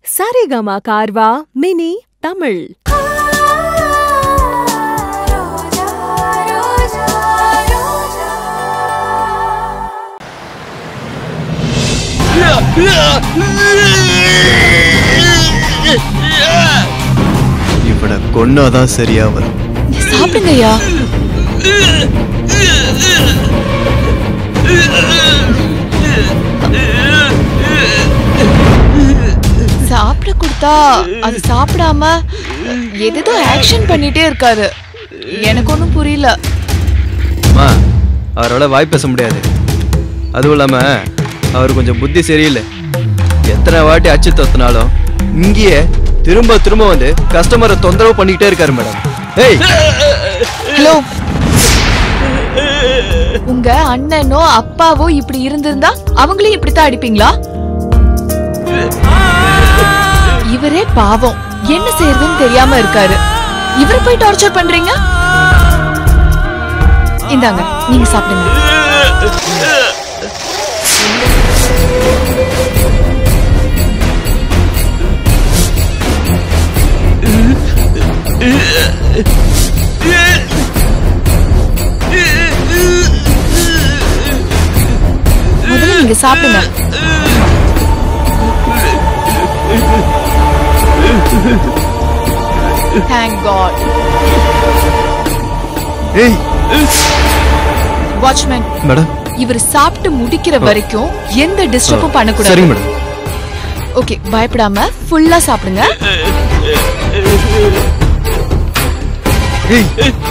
Saregama கார்வா mini Tamil இவனை கொன்னாதான் சரியா வரும் சாப்பிடுங்க ஐயா சாப்பிட கொடுத்தா அது சாப்பிடாம எதோ ஆக்ஷன் பண்ணிட்டே இருக்காரு எனக்கு ஒன்றும் புரியல அம்மா அவரால் வாய் பேச முடியாது அதுவும் இல்லாம அவர் கொஞ்சம் புத்தி சரியில்லை எத்தனை வாட்டி அச்சு தொத்தினாலும் இங்கேயே திரும்ப திரும்ப வந்து கஸ்டமரை தொந்தரவு பண்ணிக்கிட்டே இருக்காரு மேடம் ஏய் ஹலோ உங்க அண்ணனோ அப்பாவோ இப்படி இருந்திருந்தா அவங்களையும் இப்படித்தான் அடிப்பீங்களா இவரே பாவம் என்ன செய்யறதுன்னு தெரியாம இருக்காரு இவரை போய் டார்ச்சர் பண்றீங்க இந்தாங்க நீங்க சாப்பிடுங்க முதல்ல நீங்க சாப்பிடுங்க தேங்க் காட் ஏய் வாட்ச்மேன் மேடம் இவர் சாப்பிட்டு முடிக்கிற வரைக்கும் எந்த டிஸ்டர்பும் பண்ணக்கூடாது சரிங்க மேடம் ஓகே பயப்படாம ஃபுல்லா சாப்பிடுங்க ஏய்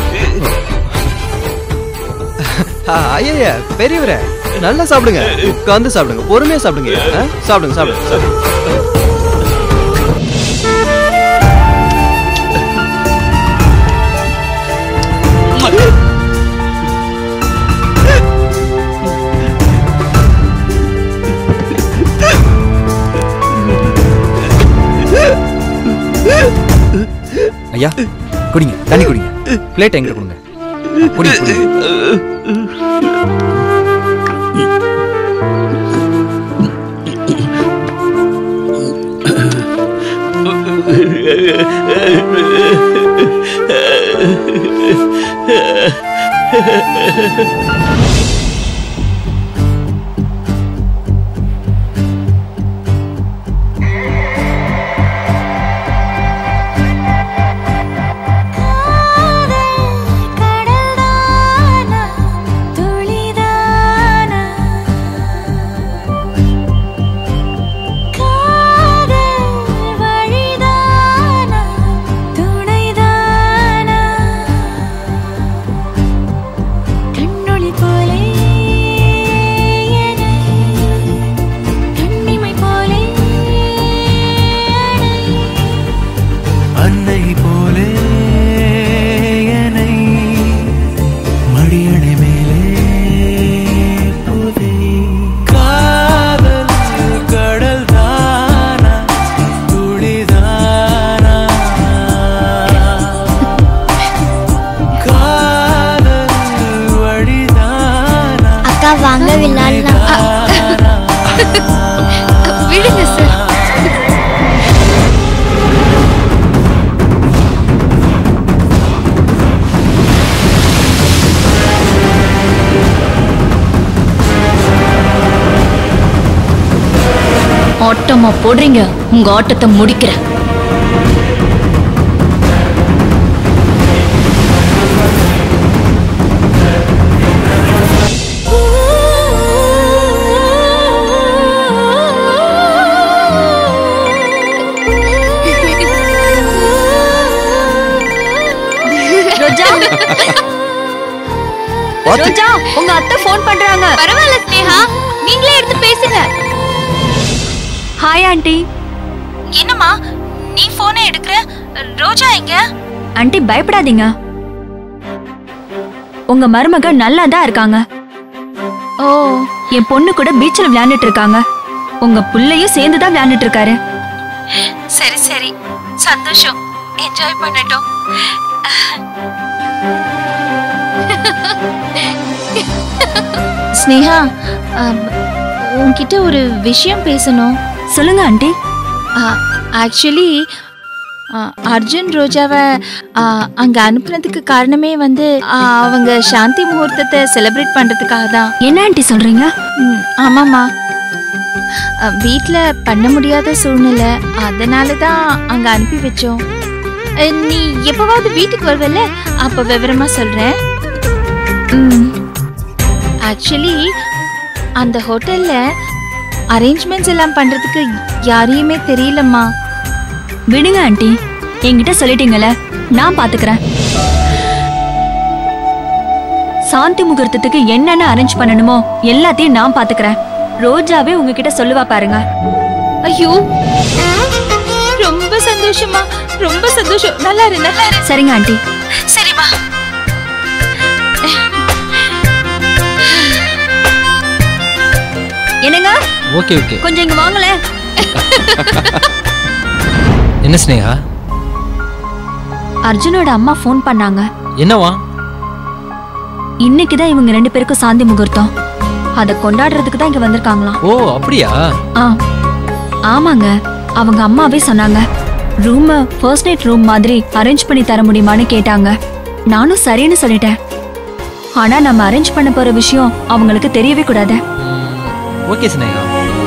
ஐயா பெரியவரே நல்லா சாப்பிடுங்க உட்காந்து சாப்பிடுங்க பொறுமையா சாப்பிடுங்க ஆ? சாப்பிடுங்க சாப்பிடுங்க சாப்பிடுங்க ஐயா குடிங்க தண்ணி குடிங்க பிளேட் எங்க கொடுங்க குடிங்க குடிங்க கடல்தானா துளிதானா காதல் வழிதானா துணைதானா கண்ணொளி போலே என்னை கண்ணிமை போலே அன்னை போலே என்னை மடியணை மேலே போதே காதல் கடல் தானா துளிதானா காதல் வழிதானா அக்கா வாங்க விளையாடலாம் விடுங்க சார் ஆட்டமா போடுறீங்க உங்க ஆட்டத்தை முடிக்கிறேன் ரோஜா பார்த்து ரோஜா உங்க அத்தை ஃபோன் பண்றாங்க பரவாயில்ல ஸ்னேகா நீங்களே எடுத்து பேசுங்க ஹாய் ஆண்டி என்னம்மா நீ போனை எடுக்கிற ரோஜா எங்க ஆண்டி பயப்படாதீங்க உங்க மருமக நல்லா தான் இருக்காங்க ஓ என் பொண்ணு கூட பீச்சில் விளையாண்டுட்டு இருக்காங்க உங்க புள்ளையும் சேர்ந்து தான் விளையாண்டுட்டு இருக்காரு சரி சரி சந்தோஷம் என்ஜாய் பண்ணட்டும் ஸ்னேகா உன்கிட்ட ஒரு விஷயம் பேசணும் சொல்லுங்க ஆண்டி ஆக்சுவலி அர்ஜுன் ரோஜாவை ஆ, அங்க அனுப்புனதுக்கு காரணமே வந்து ஆ, அவங்க சாந்தி முகூர்த்தத்தை செலிப்ரேட் பண்றதுக்காக தான் என்ன ஆண்டி சொல்றீங்க ம், ஆமாம்மா வீட்டில் பண்ண முடியாத சூழ்நிலை அதனால தான் அங்கே அனுப்பி வச்சோம் அ, நீ எப்போவாவது வீட்டுக்கு வருவல்ல அப்போ விவரமா சொல்கிறேன் ஆக்சுவலி அந்த ஹோட்டலில் அரேஞ்ச்மெண்ட்ஸ் எல்லாம் பண்ணுறதுக்கு யாரையுமே தெரியலம்மா விடுங்க ஆண்டி என்கிட்ட சொல்லிட்டீங்கல்ல நான் பாத்துக்கிறேன் சாந்தி முகூர்த்தத்துக்கு என்னென்ன அரேஞ்ச் பண்ணணுமோ எல்லாத்தையும் நான் பாத்துக்கிறேன் ரோஜாவே உங்ககிட்ட சொல்லுவா பாருங்க ஐயோ ரொம்ப சந்தோஷமா ரொம்ப சந்தோஷம் நல்லா இரு நல்லா இரு சரிங்க ஆண்டி சரிம்மா என்னங்க ஓகே ஓகே கொஞ்சம் இங்க வாங்களேன் என்ன ஸ்னேகா அர்ஜுனோட அம்மா ஃபோன் பண்ணாங்க என்னவா இன்னைக்கு தான் இவங்க ரெண்டு பேருக்கும் சாந்தி முகூர்த்தம் அதை கொண்டாடுறதுக்கு தான் இங்க வந்திருக்காங்களாம் ஓ அப்படியா ஆ ஆமாங்க அவங்க அம்மாவே சொன்னாங்க ரூம ஃபர்ஸ்ட் நைட் ரூம் மாதிரி அரேஞ்ச் பண்ணி தர முடியுமான்னு கேட்டாங்க நானும் சரின்னு சொல்லிட்டேன் ஆனா நம்ம அரேஞ்ச் பண்ண போற விஷயம் அவங்களுக்கு தெரியவே கூடாது ஓகே ஸ்னேகா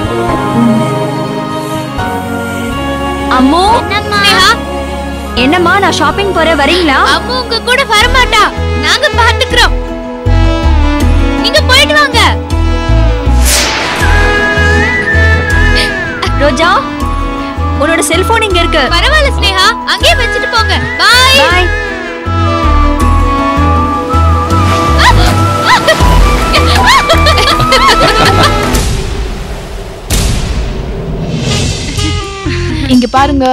அம்மோ ஸ்னேகா என்னம்மா நான் ஷாப்பிங் போற வரீங்களா அம்மா உங்க கூட வரமாட்டா நாங்க பாத்துக்கிறோம் நீங்க போயிட்டு வாங்க ரோஜா உன்னோட செல்போன் இங்க இருக்கு பரவாயில்ல ஸ்னேகா அங்கேயே வச்சுட்டு போங்க பாய் பாய் இங்க பாருங்க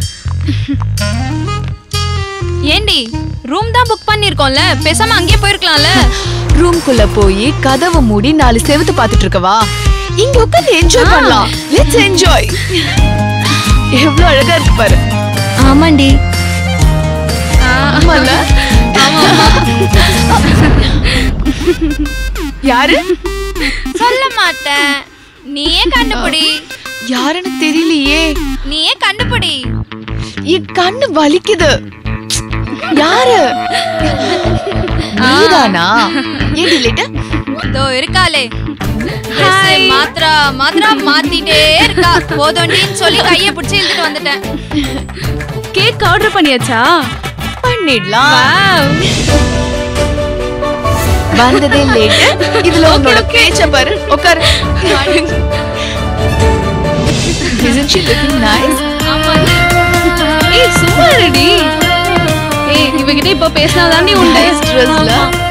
ஏண்டி ரூம் தான் புக் பண்ணிருக்கோம்ல பேசாம அங்கேயே போயிருக்கலாம்ல ரூம்குள்ள போய் கதவை மூடி நாலு செவுத்து பார்த்துட்டு இருக்கவா இங்க உட்காந்து என்ஜாய் பண்ணலாம் லெட்ஸ் என்ஜாய் எவ்வளவு அழகா இருக்கு பாரு ஆமாண்டி ஆமால யாரு சொல்ல மாட்டேன் நீயே கண்டுபிடி யாருன்னு தெரியலையே நீயே கண்டுபிடி என் கண்ணு வலிக்குது யாரு நீதானா ஏன் லேட்டா இதோ இருக்காளே Dress மாத்ரா மாத்ரா மாத்திட்டே இருக்கா போதோண்டின்னு சொல்லி கைய பிடிச்சி இழுத்துட்டு வந்துட்டேன் கேக் ஆர்டர் பண்ணியாச்சா பண்ணிடலாம் வந்ததே லேட் இதுல உன்னோட பேச்ச பாரு உட்காரு Isn't she looking nice? ஏய் சும்மா ரெடி ஏய் இவகிட்ட இப்ப பேசினாதாண்டி உண்டு Nice dressல.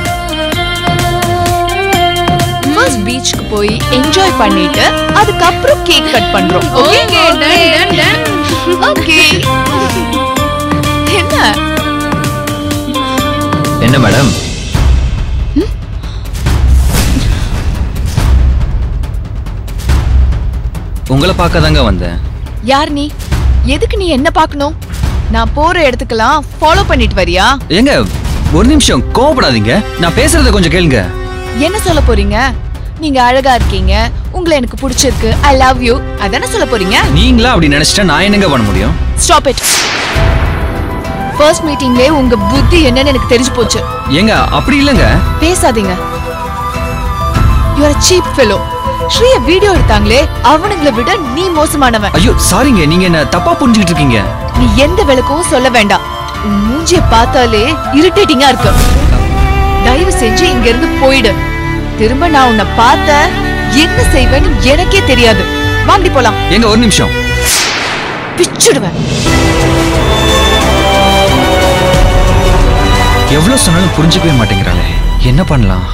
First beachக்கு போய் என்ஜாய் பண்ணிட்டு அதுக்கப்புறம் கேக் கட் பண்றோம் okay done done done okay என்ன என்ன மேடம் உங்களை பார்க்க தாங்க வந்தேன் யார் நீ எதுக்கு நீ என்ன பார்க்கணும் நான் போற இடத்துக்கெல்லாம் ஃபாலோ பண்ணிட்டு வரியா ஏங்க ஒரு நிமிஷம் கோவப்படாதீங்க நான் பேசுறத கொஞ்சம் கேளுங்க என்ன சொல்ல போறீங்க நீங்க அழகா இருக்கீங்க உங்களை எனக்கு பிடிச்சிருக்கு ஐ லவ் யூ அதானே சொல்ல போறீங்க நீங்களா அப்படி நினைச்சிட்டா நான் என்னங்க பண்ண முடியும் ஸ்டாப் இட் ஃபர்ஸ்ட் மீட்டிங்லே உங்க புத்தி என்னன்னு எனக்கு தெரிஞ்சு போச்சு ஏங்க அப்படி இல்லைங்க பேசாதீங்க யூ ஆர் சீப் ஃபெலோ ஸ்ரீய வீடியோ எடுத்தாங்களே அவனுங்களை விட நீ மோசமானவன் ஐயோ சாரிங்க நீங்க என்ன தப்பா புரிஞ்சுக்கிட்டு இருக்கீங்க நீ எந்த விளக்கும் சொல்ல வேண்டாம் உன் மூஞ்சிய பார்த்தாலே இரிட்டேட்டிங்கா இருக்கு தயவு செஞ்சு இங்க இருந்து போயிடு திரும்ப நான் உன்னை பார்த்த என்ன செய்வேன்னு எனக்கே தெரியாது வாங்கி போலாம் ஏங்க ஒரு நிமிஷம் பிச்சுடுவேன் எவ்வளவு சொன்னாலும் புரிஞ்சுக்கவே மாட்டேங்கிறாளே என்ன பண்ணலாம்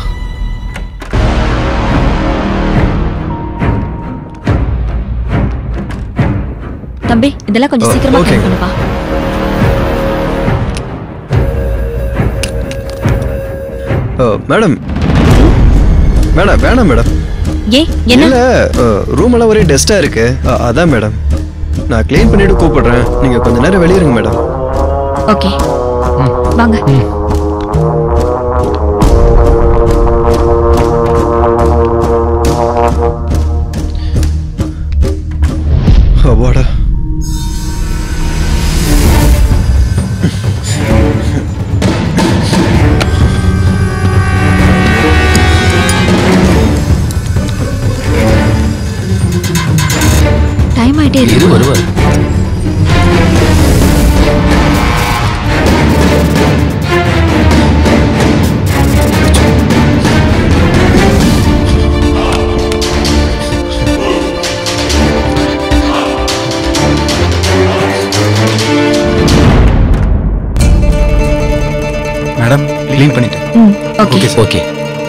தம்பி இதெல்லாம் கொஞ்சம் ஓ, சீக்கிரமா okay. clean பண்ணுப்பா ஓ, மேடம் மேடம் வேணாம் மேடம் ஏ என்ன இல்ல ரூம் எல்லாம் ஒரே டஸ்டா இருக்கு அ, அதான் மேடம் நான் க்ளீன் பண்ணிட்டு கூப்பிடுறேன் நீங்க கொஞ்ச நேரம் வெளியே இருங்க மேடம் ஓகே வாங்க அப்பாடா லவர் மேடம் க்ளீன் பண்ணிட்டேன் ஓகே ஓகே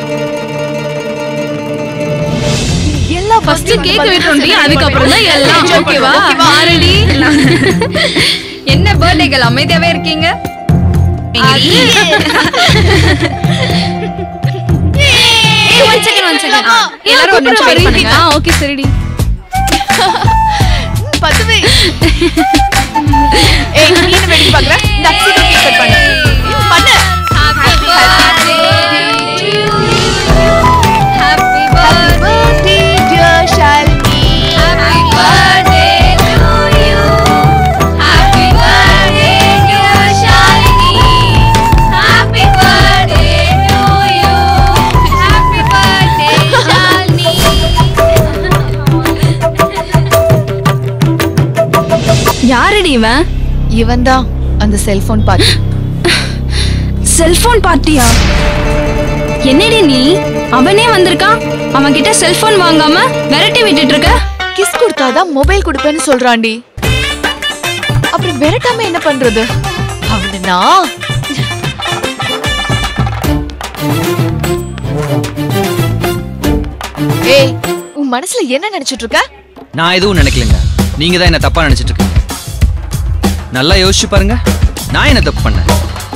எல்லா ஃபர்ஸ்ட் கேக் வெட்டணும்டி அதுக்கப்புறம் தான் எல்லாம் ஓகேவா ஆரடி என்ன பர்த்டேகள் அமைதியாவே இருக்கீங்க ஒன் செகண்ட் ஒன் செகண்ட் எல்லாரும் ஒரு நிமிஷம் வெயிட் பண்ணுங்க ஓகே சரிடி பத்துவே ஏய் நீ என்ன வெடி பாக்குற இந்த அக்ஸிடோ கேக் கட் பண்ணு பண்ணு happy birthday dear Shalini Happy birthday to you. Happy birthday, dear Shalini. Happy birthday to you. Happy birthday, Shalini. யாரடி இவன் இவன் தான் அந்த செல்போன் பார்ட்டி செல்போன் பார்ட்டியா என்னடி நீ அவனே வந்திருக்கான் அவன் கிட்ட செல்போன் வாங்காம விரட்டி விட்டுட்டு இருக்க கிஸ் கொடுத்தாதான் மொபைல் கொடுப்பேன்னு சொல்றான்டி அப்புறம் விரட்டாம என்ன பண்றது அவனு நான் ஏய் உன் மனசுல என்ன நினைச்சிட்டு இருக்க நான் எதுவும் நினைக்கலங்க நீங்க தான் என்ன தப்பா நினைச்சிட்டு இருக்கீங்க நல்லா யோசிச்சு பாருங்க நான் என்ன தப்பு பண்ணேன்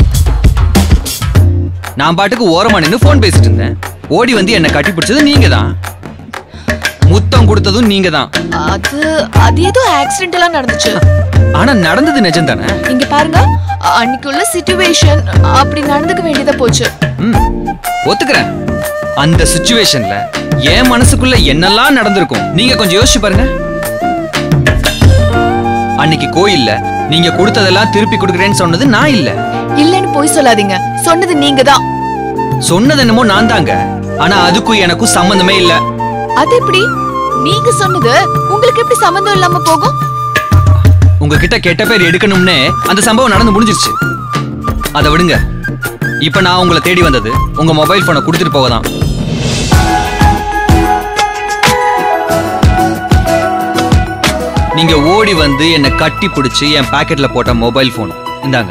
நான் பாட்டுக்கு ஓரமா நின்னு ஃபோன் பேசிட்டு இருந்தேன் ஓடி வந்து என்ன கட்டி பிடிச்சது நீங்க தான் முத்தம் கொடுத்ததும் நீங்க தான் அது அது ஏதோ ஆக்சிடென்டலா நடந்துச்சு ஆனா நடந்தது நிஜம் தானே இங்க பாருங்க அ- அன்னைக்குள்ள சிச்சுவேஷன் அப்படி நடந்துக்க வேண்டியதா போச்சு ம் ஒத்துக்கிறேன் அந்த சுச்சுவேஷன்ல என் மனசுக்குள்ள என்னெல்லாம் நடந்திருக்கும் நீங்க கொஞ்சம் யோசிச்சு பாருங்க அன்னைக்கு கோயில்ல நீங்க கொடுத்ததெல்லாம் திருப்பி கொடுக்குறேன்னு சொன்னது நான் இல்ல இல்லன்னு போய் சொல்லாதீங்க சொன்னது நீங்க தான் சொன்னது என்னமோ நான் தாங்க ஆனா அதுக்கும் எனக்கும் சம்பந்தமே இல்ல அது எப்படி நீங்க சொன்னது உங்களுக்கு எப்படி சம்மந்தம் இல்லாம போகும் உங்ககிட்ட கெட்ட பேர் எடுக்கணும்னே அந்த சம்பவம் நடந்து முடிஞ்சிருச்சு அதை விடுங்க இப்ப நான் உங்களை தேடி வந்தது உங்க மொபைல் போனை கொடுத்துட்டு போகதான் நீங்க ஓடி வந்து என்னை கட்டி பிடிச்சு என் பாக்கெட்ல போட்ட மொபைல் போன் இந்தாங்க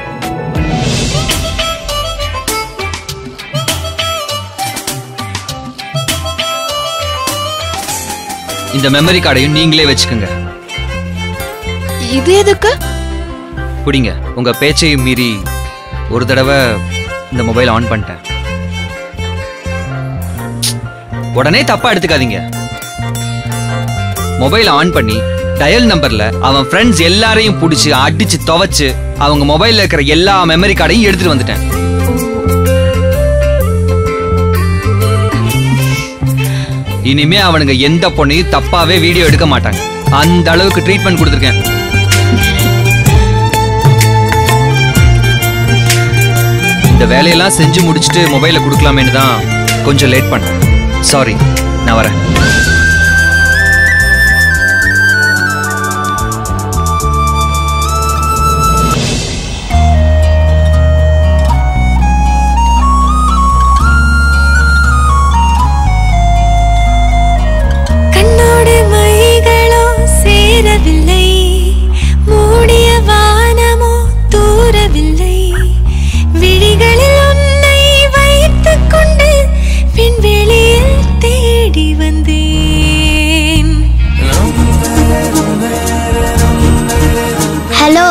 இந்த மெமரி கார்டையும் நீங்களே வச்சுக்கோங்க இது எதுக்கு குடிங்க உங்க பேச்சையும் மீறி ஒரு தடவை இந்த மொபைல் ஆன் பண்ணிட்டேன் உடனே தப்பா எடுத்துக்காதீங்க மொபைல் ஆன் பண்ணி டயல் நம்பர்ல அவன் ஃப்ரெண்ட்ஸ் எல்லாரையும் பிடிச்சி அடிச்சு துவைச்சு அவங்க மொபைல்ல இருக்கிற எல்லா மெமரி கார்டையும் எடுத்துட்டு வந்துட்டேன் இனிமே அவனுங்க எந்த பொண்ணையும் தப்பாவே வீடியோ எடுக்க மாட்டாங்க அந்த அளவுக்கு ட்ரீட்மெண்ட் கொடுத்துருக்கேன் இந்த வேலையெல்லாம் செஞ்சு முடிச்சுட்டு மொபைலை கொடுக்கலாமேன்னு தான் கொஞ்சம் லேட் பண்ணேன் சாரி நான் வரேன் கண்ணோடு மைகளோ சேரவில்லை மூடிய வானமோ தூரவில்லை விழிகளில் உன்னை வைத்துக் கொண்டு விண்வெளியில் தேடி வந்தேன் ஹலோ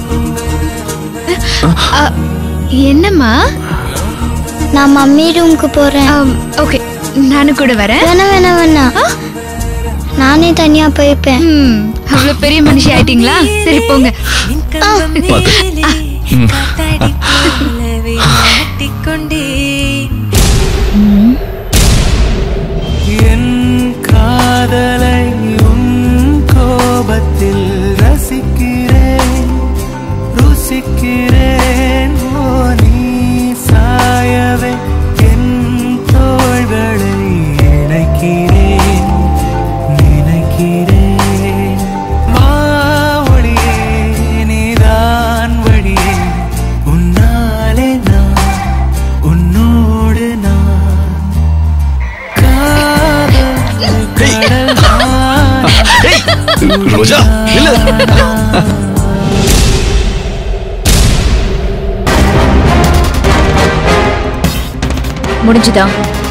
என்னம்மா நான் மம்மி ரூமுக்கு போறேன் ஓகே நானும் கூட வரேன் வேணாம் வேணாம் வேணாம் நானே தனியா போய்ப்பேன் ம், அவ்வளவு பெரிய மனுஷி ஆயிட்டீங்களா சரி போங்க என் கம்பம் மேலே காத்தாடி போலவே ஆட்டிக்கொண்டேன் என் காதலை உன் கோபத்தில் ரசிக்கிறேன் ருசிக்கிறேன் ஓ நீ சாயவே என் தோள்களை இணைக்கிறேன் நினைக்கிறேன் மா முடிஞ்சுதா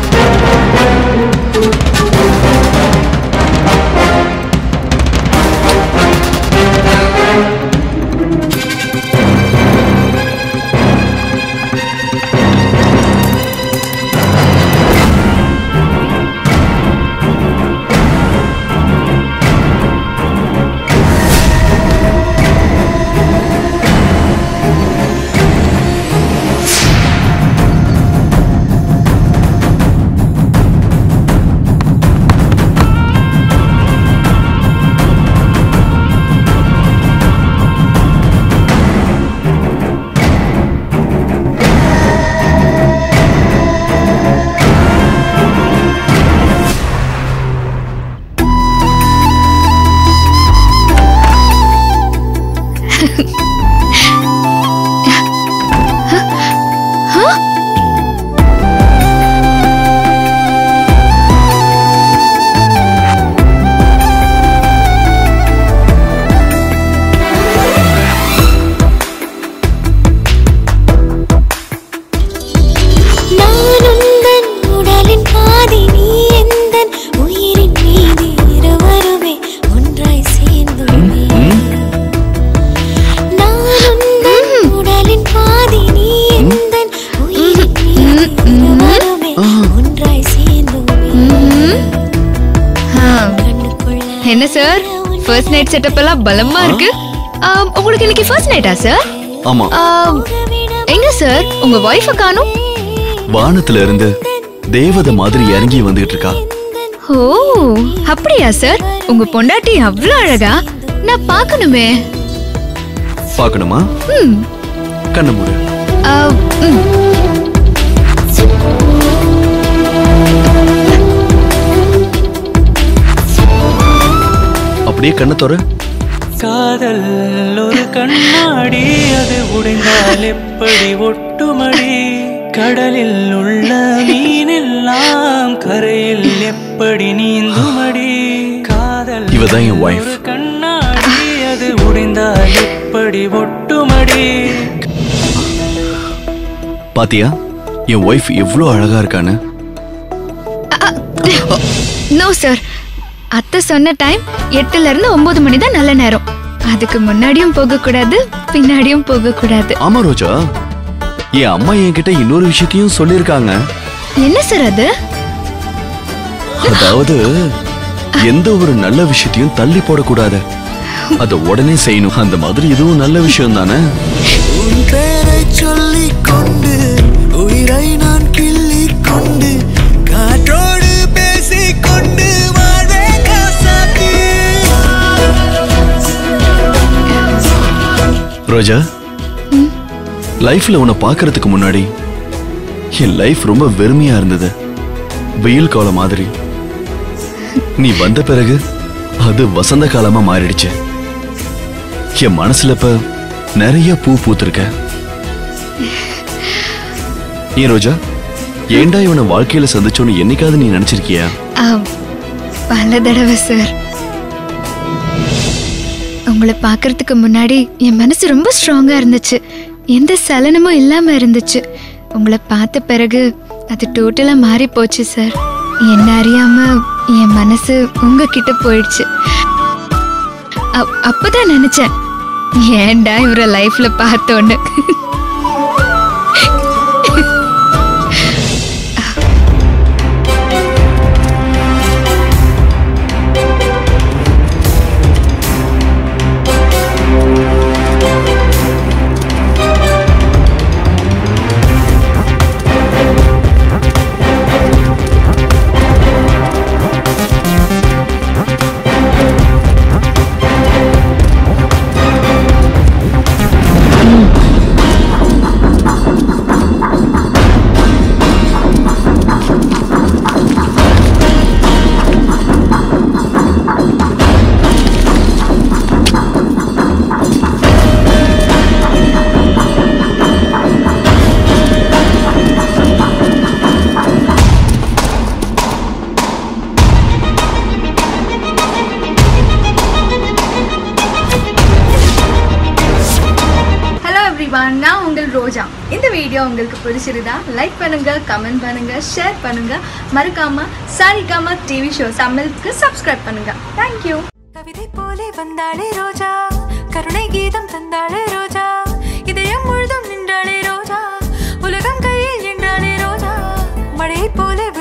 நான் உந்தன் உடலின் பாதி நீ எந்தன் உயிரின் மீதி இருவருமே ஒன்றாய் சேர்ந்துள்ளே நான் உந்தன் உடலின் பாதி நீ எந்தன் உயிரின் மீதி இருவருமே ஒன்றாய் சேர்ந்துள்ளே என்ன சார் ஃபர்ஸ்ட் நைட் செட்டப் எல்லாம் பலமா இருக்கு ஆம், உங்களுக்கு இன்னைக்கு ஃபர்ஸ்ட் நைட்டா சார் ஆமா ஆம், எங்க சார் உங்க ஒய்ஃப காணும் வானத்துல இருந்து தேவதை மாதிரி இறங்கி வந்துகிட்டு இருக்கா ஓ அப்படியா சார் உங்க பொண்டாட்டி அவ்வளவு அழகா நான் பார்க்கணுமே பார்க்கணுமா ம், கண்ண மூடு ஆ, ம். அப்படியே கண்ணை தோற காதல் ஒரு கண்ணாடி அது உடைந்தால் எப்படி ஒட்டுமடி கடலில் உள்ள மீனெல்லாம் கரையில் எப்படி நீந்துமடி காதல் இவதான் என் wife. ஒரு கண்ணாடி அது உடைந்தால் எப்படி ஒட்டுமடி பாத்தியா என் ஒய்ஃப் எவ்வளோ அழகா இருக்கான்னு நோ சார் அத்தை சொன்ன டைம் எட்டுல இருந்து ஒன்பது மணி தான் நல்ல நேரம் அதுக்கு முன்னாடியும் போக கூடாது பின்னாடியும் போக கூடாது ஆமா ரோஜா என் அம்மா என்கிட்ட இன்னொரு விஷயத்தையும் சொல்லியிருக்காங்க என்ன சார் அது அதாவது எந்த ஒரு நல்ல விஷயத்தையும் தள்ளி போடக்கூடாது அத உடனே செய்யணும் அந்த மாதிரி இதுவும் நல்ல விஷயம் தானே உன் பேரை சொல்லிக் கொண்டு உயிரை நான் கிள்ளிக் கொண்டு காற்றோடு பேசிக் கொண்டு வாழ்வே காசாக்கி ரோஜா லைஃப்ல உன்னை பார்க்கறதுக்கு முன்னாடி என் லைஃப் ரொம்ப வெறுமையா இருந்தது வெயில் காலம் மாதிரி நீ வந்த பிறகு அது வசந்த காலமா மாறிடுச்சு என் மனசுல இப்ப நிறைய பூ பூத்திருக்க ஏன் ரோஜா ஏன்டா இவனை வாழ்க்கையில சந்திச்சோன்னு என்னைக்காவது நீ நினைச்சிருக்கியா ஆ, பல தடவை சார் உங்களை பார்க்கறதுக்கு முன்னாடி என் மனசு ரொம்ப ஸ்ட்ராங்கா இருந்துச்சு எந்த சலனமும் இல்லாம இருந்துச்சு உங்களை பார்த்த பிறகு அது டோட்டலா மாறி போச்சு சார் என்ன அறியாம என் மனசு உங்ககிட்ட போயிடுச்சு அப்- அப்பதான் நினைச்சேன் ஏன்டா இவரை லைஃப்ல பார்த்தோன்னு ஹலோ எவ்ரிவான் நான் உங்கள் ரோஜா இந்த வீடியோ உங்களுக்கு பிடிச்சிருந்தா லைக் பண்ணுங்க கமெண்ட் பண்ணுங்க ஷேர் பண்ணுங்க மறக்காம சாரிகாமா டிவி ஷோ தமிழுக்கு சப்ஸ்கிரைப் பண்ணுங்க தேங்க்யூ கவிதை போலே வந்தாளே ரோஜா கருணை கீதம் தந்தாளே ரோஜா இதயம் முழுதும் நின்றாளே ரோஜா உலகம் கையில் என்றாளே ரோஜா மழை போலே